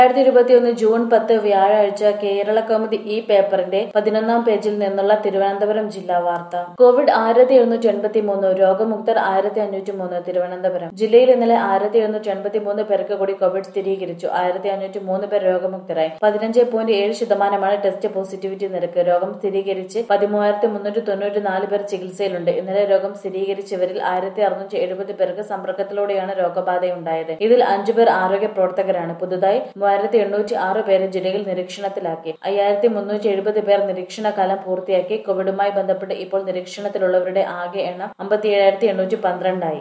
രണ്ടായിരത്തി ഇരുപത്തിയൊന്ന് ജൂൺ പത്ത് വ്യാഴാഴ്ച കേരള കൗമുദി ഈ പേപ്പറിന്റെ പതിനൊന്നാം പേജിൽ നിന്നുള്ള തിരുവനന്തപുരം ജില്ലാ വാർത്ത കോവിഡ് ആയിരത്തി എഴുന്നൂറ്റി എൺപത്തി മൂന്ന് രോഗമുക്തർ ആയിരത്തി അഞ്ഞൂറ്റി മൂന്ന് തിരുവനന്തപുരം ജില്ലയിൽ ഇന്നലെ ആയിരത്തി എഴുന്നൂറ്റി എൺപത്തി മൂന്ന് പേർക്ക് കൂടി കോവിഡ് സ്ഥിരീകരിച്ചു ആയിരത്തി അഞ്ഞൂറ്റി മൂന്ന് പേർ രോഗമുക്തരായി പതിനഞ്ച് പോയിന്റ് ഏഴ് ശതമാനമാണ് ടെസ്റ്റ് പോസിറ്റിവിറ്റി നിരക്ക് രോഗം സ്ഥിരീകരിച്ച് പതിമൂവായിരത്തി മുന്നൂറ്റി തൊണ്ണൂറ്റി നാല് പേർ ചികിത്സയിലുണ്ട് ഇന്നലെ രോഗം സ്ഥിരീകരിച്ചവരിൽ ആയിരത്തി അറുന്നൂറ്റി എഴുപത് പേർക്ക് സമ്പർക്കത്തിലൂടെയാണ് രോഗബാധയുണ്ടായത് ഇതിൽ അഞ്ചു പേർ ആരോഗ്യ പ്രവർത്തകരാണ് പുതുതായി മൂവായിരത്തി എണ്ണൂറ്റി ആറ് പേരെ ജില്ലയിൽ നിരീക്ഷണത്തിലാക്കി അയ്യായിരത്തി മുന്നൂറ്റി എഴുപത് പേർ നിരീക്ഷണ കാലം പൂർത്തിയാക്കി കോവിഡുമായി ബന്ധപ്പെട്ട് ഇപ്പോൾ നിരീക്ഷണത്തിലുള്ളവരുടെ ആകെ എണ്ണം അമ്പത്തി ഏഴായിരത്തി എണ്ണൂറ്റി പന്ത്രണ്ടായി